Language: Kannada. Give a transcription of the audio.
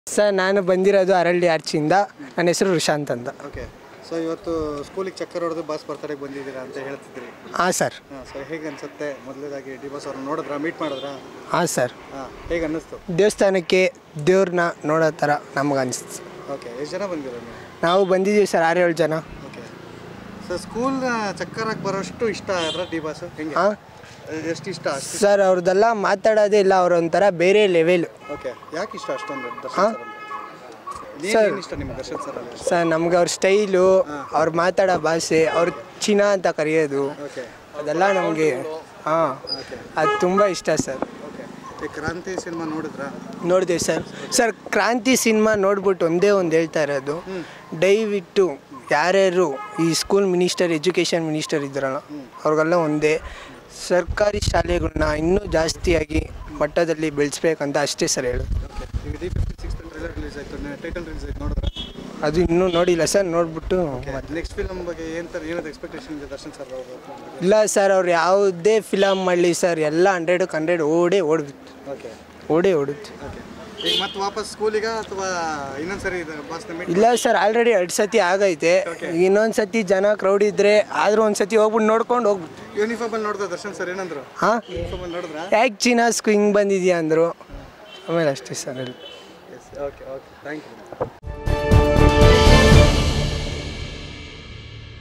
ಸರ್ ನಾನು ಬಂದಿರೋದು ಅರಳ್ಳಿ ಆರ್ಚಿಂದ ನನ್ನ ಹೆಸರು ರುಶಾಂತ್ ಅಂತ ಓಕೆ ಸೊ ಇವತ್ತು ಸ್ಕೂಲಿಗೆ ಚಕ್ಕರ್ ಹೊಡೆದು ಬಾಸ್ ಬರ್ತಡೆಗೆ ಬಂದಿದ್ದೀರಾ ಅಂತ ಹೇಳ್ತಿದ್ರಿ ಹಾಂ ಸರ್ ಹಾಂ ಸೊ ಹೇಗೆ ಅನ್ಸುತ್ತೆ ಮೊದಲೇದಾಗಿ ಡಿ ಬಾಸ್ ಅವ್ರನ್ನ ನೋಡಿದ್ರಾ ಮೀಟ್ ಮಾಡಿದ್ರಾ ಹಾಂ ಸರ್ ಹಾಂ ಹೇಗೆ ಅನ್ನಿಸ್ತು ದೇವಸ್ಥಾನಕ್ಕೆ ದೇವ್ರನ್ನ ನೋಡೋ ಥರ ನಮ್ಗೆ ಅನಿಸ್ತು ಓಕೆ ಎಷ್ಟು ಜನ ಬಂದಿರೋ ನೀವು ನಾವು ಬಂದಿದ್ದೀವಿ ಸರ್ ಆರು ಏಳು ಜನ ಓಕೆ ಸೊ ಸ್ಕೂಲ್ನ ಚಕ್ಕರಾಗಿ ಬರೋಷ್ಟು ಇಷ್ಟ ಆದ್ರ ಡಿ ಬಾಸ್ ಹೆಂಗೆ ಹಾಂ ಎಷ್ಟು ಇಷ್ಟ ಅಷ್ಟು ಸರ್ ಅವ್ರದ್ದೆಲ್ಲ ಮಾತಾಡೋದೇ ಇಲ್ಲ ಅವ್ರ ಒಂಥರ ಬೇರೆ ಲೆವೆಲ್ ಓಕೆ ಯಾಕೆ ಇಷ್ಟ ಅಷ್ಟೊಂದು ದರ್ಶನ್ ಹಾಂ? ಸರ್ ಏನು ಇಷ್ಟ ನಿಮ್ಗೆ ದರ್ಶನ್ ಸರ್ ಅಲ್ಲಿ ಸರ್ ನಮ್ಗೆ ಅವ್ರ ಸ್ಟೈಲು ಅವ್ರು ಮಾತಾಡೋ ಭಾಷೆ ಅವ್ರ ಚಿನ್ನ ಅಂತ ಕರೆಯೋದು ಓಕೆ ಅದೆಲ್ಲ ನಮಗೆ ಹಾಂ ಓಕೆ ಅದು ತುಂಬ ಇಷ್ಟ ಸರ್ ಓಕೆ ಈ ಕ್ರಾಂತಿ ಸಿನಿಮಾ ನೋಡಿದ್ರಾ ನೋಡಿದೆ ಸರ್ ಸರ್ ಕ್ರಾಂತಿ ಸಿನಿಮಾ ನೋಡ್ಬಿಟ್ಟು ಒಂದೇ ಒಂದು ಹೇಳ್ತಾ ಇರೋದು ದಯವಿಟ್ಟು ಯಾರ್ಯಾರು ಈ ಸ್ಕೂಲ್ ಮಿನಿಸ್ಟರ್ ಎಜುಕೇಷನ್ ಮಿನಿಸ್ಟರ್ ಇದ್ರಲ್ಲ ಅವ್ರಿಗೆಲ್ಲ ಒಂದೇ ಸರ್ಕಾರಿ ಶಾಲೆಗಳನ್ನ ಇನ್ನೂ ಜಾಸ್ತಿಯಾಗಿ ಮಟ್ಟದಲ್ಲಿ ಬೆಳೆಸ್ಬೇಕಂತ ಅಷ್ಟೇ ಸರ್ ಹೇಳೋದು ಓಕೆ ಈಗ D fifty six trailer release ಆಯಿತು ಟೈಟಲ್ ರಿಲೀಸ್ ಆಯ್ತು ನೋಡಿದ್ರಾ ಅದು ಇನ್ನೂ ನೋಡಿಲ್ಲ ಸರ್ ನೋಡ್ಬಿಟ್ಟು ನೆಕ್ಸ್ಟ್ ಫಿಲ್ಮ್ ಬಗ್ಗೆ ಏನು ಥರ ಏನದು ಎಕ್ಸ್ಪೆಕ್ಟೇಷನ್ ಇದೆ ದರ್ಶನ್ ಸರ್ ಅವರು ಇಲ್ಲ ಸರ್ ಅವ್ರು ಯಾವುದೇ ಫಿಲಮ್ ಮಾಡಲಿ ಸರ್ ಎಲ್ಲ ಹಂಡ್ರೆಡಕ್ಕೆ ಹಂಡ್ರೆಡ್ ಓಡೇ ಓಡ್ಬಿಟ್ಟು ಓಕೆ ಓಡೇ ಓಡುತ್ತೆ ಓಕೆ ಈಗ ಮತ್ತೆ ವಾಪಸ್ ಸ್ಕೂಲಿಗ ಅಥವಾ ಇನ್ನೊಂದ್ಸರಿ ಇದು ಬಾಸ್ನ ಮೀಟ್ ಇಲ್ಲ ಸರ್ ಆಲ್ರೆಡಿ ಎರಡು ಸತಿ ಆಗೈತೆ ಇನ್ನೊಂದು ಸತಿ ಜನ ಕ್ರೌಡ್ ಇದ್ದರೆ ಆದರೂ ಒಂದು ಸತಿ ಹೋಗ್ಬಿಟ್ಟು ನೋಡ್ಕೊಂಡು ಹೋಗ್ಬಿಟ್ಟು ಯೂನಿಫಾರ್ಮಲ್ಲಿ ನೋಡಿದ್ರೆ ದರ್ಶನ್ ಸರ್ ಏನಂದ್ರು ಹಾಂ ಯೂನಿಫಾರ್ಮಲ್ಲಿ ನೋಡಿದ್ರಾ ಯಾಕೆ ಚೀನಾಸ್ಕು ಹಿಂಗೆ ಬಂದಿದ್ಯಾ ಅಂದರು ಆಮೇಲೆ ಅಷ್ಟೇ ಸರ್ ಹೇಳಿ yes okay okay thank you